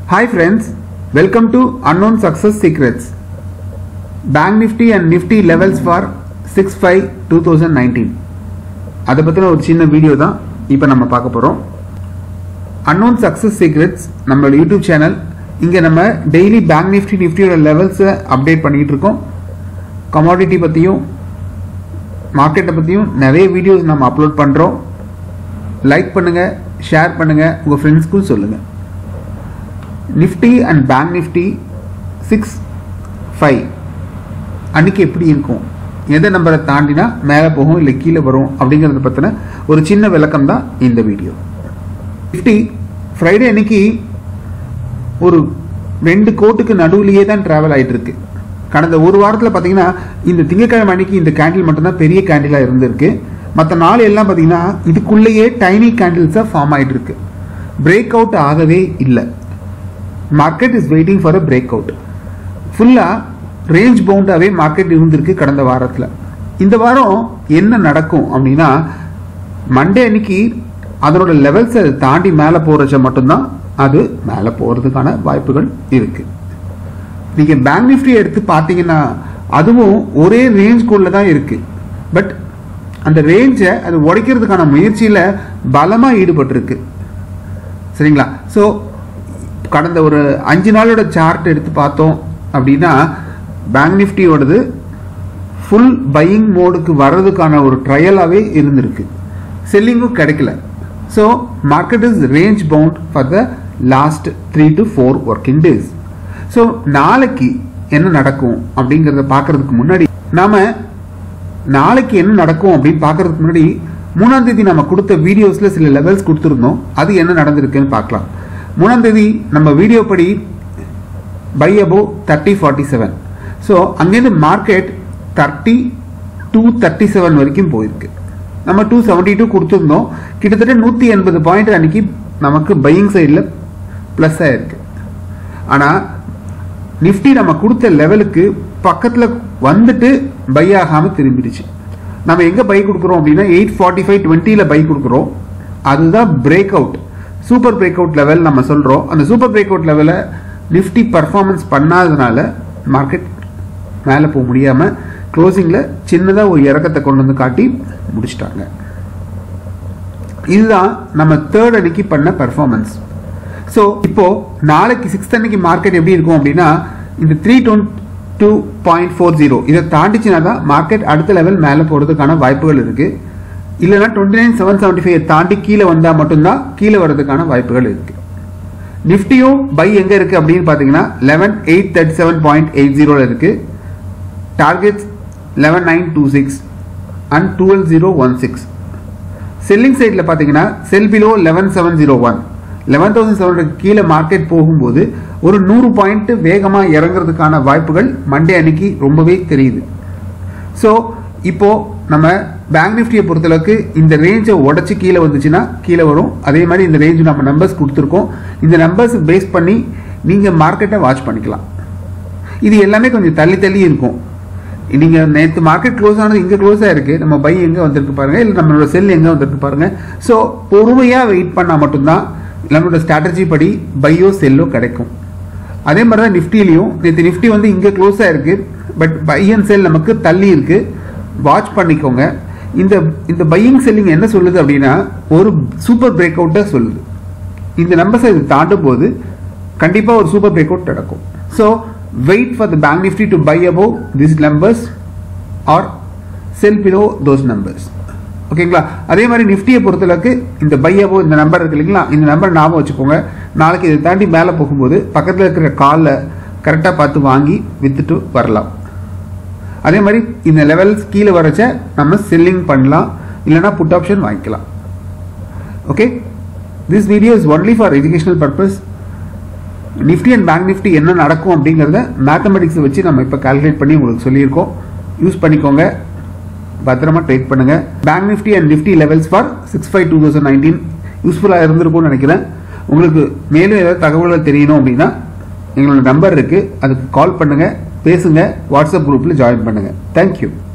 Hi friends, welcome to Unknown Success Secrets. Bank Nifty and Nifty levels for 6-5 2019 அதை பற்றின ஒரு சின்ன video தான் இப்போ நம்ம பார்க்க போகிறோம் அன்னோன் சக்ஸஸ் சீக்ரெட்ஸ் நம்மளோட யூடியூப் சேனல் இங்கே நம்ம டெய்லி பேங்க் நிஃப்டி நிஃப்டியோட லெவல்ஸை அப்டேட் பண்ணிகிட்டு இருக்கோம் கமாடிட்டி பற்றியும் மார்க்கெட்டை பற்றியும் நிறைய வீடியோஸ் நம்ம அப்லோட் பண்ணுறோம் லைக் பண்ணுங்கள் ஷேர் பண்ணுங்கள் உங்கள் ஃப்ரெண்ட்ஸ்க்கும் சொல்லுங்கள் Nifty and bank Nifty six five அன்னைக்கு எப்படி இருக்கும் எந்த நம்பரை தாண்டினா மேலே போகும் இல்லை கீழே வரும் அப்படிங்கிறத பற்றின ஒரு சின்ன விளக்கம் தான் இந்த வீடியோ நிஃப்டி ஃப்ரைடே அன்னைக்கு ஒரு ரெண்டு கோட்டுக்கு நடுவுலையே தான் ட்ராவல் ஆகிட்டு இருக்கு கடந்த ஒரு வாரத்தில் பார்த்தீங்கன்னா இந்த திங்கக்கிழமை அன்னைக்கு இந்த கேண்டில் மட்டும்தான் பெரிய கேண்டிலாக இருந்திருக்கு மற்ற நாள் எல்லாம் பார்த்தீங்கன்னா இதுக்குள்ளேயே டைனி கேண்டில்ஸாக ஃபார்ம் ஆகிட்டு இருக்கு பிரேக் அவுட் ஆகவே இல்லை market is waiting for a break out ஃபுல்லாக ரேஞ்ச் பவுண்டாகவே மார்க்கெட் இருந்திருக்கு கடந்த வாரத்தில் இந்த வாரம் என்ன நடக்கும் அப்படின்னா மண்டே அன்னைக்கு அதனோட லெவல்ஸ் அதை தாண்டி மேலே போகிறச்ச மட்டும்தான் அது மேலே போகிறதுக்கான வாய்ப்புகள் இருக்கு நீங்கள் பேங்க் நிஃப்டி எடுத்து பார்த்தீங்கன்னா அதுவும் ஒரே ரேஞ்ச்குள்ளே தான் இருக்கு பட் அந்த ரேஞ்சை அது உடைக்கிறதுக்கான முயற்சியில் பலமாக ஈடுபட்டிருக்கு சரிங்களா ஸோ கடந்த ஒரு அஞ்சு நாளோட சார்ட் எடுத்து பார்த்தோம் அப்படின்னா பேங்க் நிஃப்டியோடது ஃபுல் பையிங் மோடுக்கு வர்றதுக்கான ஒரு ட்ரையலாகவே இருந்திருக்கு செல்லிங்கும் கிடைக்கல so market is range bound for the last three to four working days so நாளைக்கு என்ன நடக்கும் அப்படிங்கிறத பார்க்கறதுக்கு முன்னாடி நாம நாளைக்கு என்ன நடக்கும் அப்படின்னு பார்க்கறதுக்கு முன்னாடி மூணாம் தேதி நம்ம கொடுத்த வீடியோஸில் சில லெவல்ஸ் கொடுத்துருந்தோம் அது என்ன நடந்திருக்குன்னு பார்க்கலாம் மூணாம் தேதி நம்ம வீடியோ படி buy above thirty forty seven so அங்கேருந்து market thirty two thirty seven வரைக்கும் போயிருக்கு நம்ம டூ செவன்ட்டி டூ கொடுத்துருந்தோம் கிட்டத்தட்ட நூற்றி எண்பது பாயிண்ட் அன்னைக்கு நமக்கு பையிங் சைடில் ப்ளஸ் ஆயிருக்கு ஆனால் நிஃப்டி நம்ம கொடுத்த லெவலுக்கு பக்கத்தில் வந்துட்டு பை ஆகாமல் திரும்பிடுச்சு நம்ம எங்கே பை கொடுக்குறோம் அப்படின்னா எயிட் ஃபார்ட்டி ஃபைவ் டுவெண்ட்டியில் பை கொடுக்குறோம் அதுதான் break out super break out level நம்ம சொல்கிறோம் அந்த சூப்பர் பிரேக் அவுட் லெவலை நிஃப்டி பர்ஃபார்மன்ஸ் பண்ணாததுனால மார்க்கெட் மேலே போக முடியாமல் க்ளோசிங்கில் சின்னதாக ஒரு இறக்கத்தை கொண்டு வந்து காட்டி முடிச்சிட்டாங்க இதுதான் நம்ம தேர்ட் அன்னைக்கு பண்ண பர்ஃபார்மன்ஸ் ஸோ இப்போ நாளைக்கு சிக்ஸ்த் அன்னைக்கு மார்க்கெட் எப்படி இருக்கும் அப்படின்னா இந்த three twenty two point four zero இதை தாண்டிச்சுனா தான் மார்க்கெட் அடுத்த லெவல் மேலே போகிறதுக்கான வாய்ப்புகள் இருக்குது இல்லைனா twenty nine seven seventy five தாண்டி கீழே வந்தால் மட்டும்தான் கீழே வர்றதுக்கான வாய்ப்புகள் இருக்குது நிஃப்டியும் பை எங்கே இருக்குது அப்படின்னு பார்த்தீங்கன்னா eleven eight thirty seven point eight ஜீரோவில் இருக்குது targets eleven nine two six and twelve zero one six selling சைடில் பார்த்தீங்கன்னா sell below eleven seven zero one eleven thousand seven hundred கீழே மார்க்கெட் போகும்போது ஒரு நூறு பாயிண்ட் வேகமாக இறங்குறதுக்கான வாய்ப்புகள் மண்டே அன்னைக்கு ரொம்பவே தெரியுது ஸோ இப்போ நம்ம பேங்க் நிஃப்டியை பொறுத்தளவுக்கு இந்த ரேஞ்சை உடச்சி கீழே வந்துச்சுன்னா கீழே வரும் அதே மாதிரி இந்த ரேஞ்ச் நம்ம நம்பர்ஸ் கொடுத்துருக்கோம் இந்த நம்பர்ஸ் பேஸ் பண்ணி நீங்கள் மார்க்கெட்டை வாட்ச் பண்ணிக்கலாம் இது எல்லாமே கொஞ்சம் தள்ளி தள்ளி இருக்கும் நீங்கள் நேற்று மார்க்கெட் க்ளோஸ் ஆனது இங்கே க்ளோஸ் ஆயிருக்கு நம்ம பை எங்கே வந்திருக்கு பாருங்க இல்லை நம்மளோட செல் எங்கே வந்திருக்கு பாருங்க ஸோ பொறுமையாக வெயிட் பண்ணால் மட்டும்தான் நம்மளோட ஸ்ட்ராட்டஜி படி பையோ செல்லோ கிடைக்கும் அதே மாதிரி தான் நிஃப்டிலையும் நேற்று நிஃப்டி வந்து இங்கே க்ளோஸ் ஆயிருக்கு பட் பை அண்ட் செல் நமக்கு தள்ளி இருக்கு வாட்ச் பண்ணிக்கோங்க இந்த இந்த பையிங் செல்லிங் என்ன சொல்லுது அப்படின்னா ஒரு சூப்பர் பிரேக் அவுட்டை சொல்லுது இந்த நம்பர்ஸை இது தாண்டும் போது கண்டிப்பாக ஒரு சூப்பர் பிரேக் அவுட் நடக்கும் so wait for the bank Nifty to buy above this numbers or sell below those numbers ஓகேங்களா அதே மாதிரி நிஃப்டியை பொறுத்தளவுக்கு இந்த பை அபோ இந்த நம்பர் இருக்கு இல்லைங்களா இந்த நம்பர் ஞாபகம் வச்சுக்கோங்க நாளைக்கு இதை தாண்டி மேலே போகும்போது பக்கத்தில் இருக்கிற காலில் கரெக்டாக பார்த்து வாங்கி வித்துட்டு வரலாம் அதே மாதிரி இந்த லெவல்ஸ் கீழே வரச்ச நம்ம செல்லிங் பண்ணலாம் இல்லைனா புட் ஆப்ஷன் வாங்கிக்கலாம் okay this video is only for educational purpose Nifty and bank Nifty என்ன நடக்கும் அப்படிங்கிறத மேத்தமெட்டிக்ஸை வச்சு நம்ம இப்போ கால்குலேட் பண்ணி உங்களுக்கு சொல்லியிருக்கோம் யூஸ் பண்ணிக்கோங்க பத்திரமா ட்ரேட் பண்ணுங்க bank Nifty and Nifty levels for six five two thousand nineteen யூஸ்ஃபுல்லாக இருந்திருக்கும்னு நினைக்கிறேன் உங்களுக்கு மேலும் ஏதாவது தகவல்கள் தெரியணும் அப்படின்னா எங்களோட நம்பர் இருக்குது அதுக்கு கால் பண்ணுங்கள் பேசுங்க வாட்ஸ்அப் குரூப்பில் ஜாயின் பண்ணுங்கள் தேங்க்யூ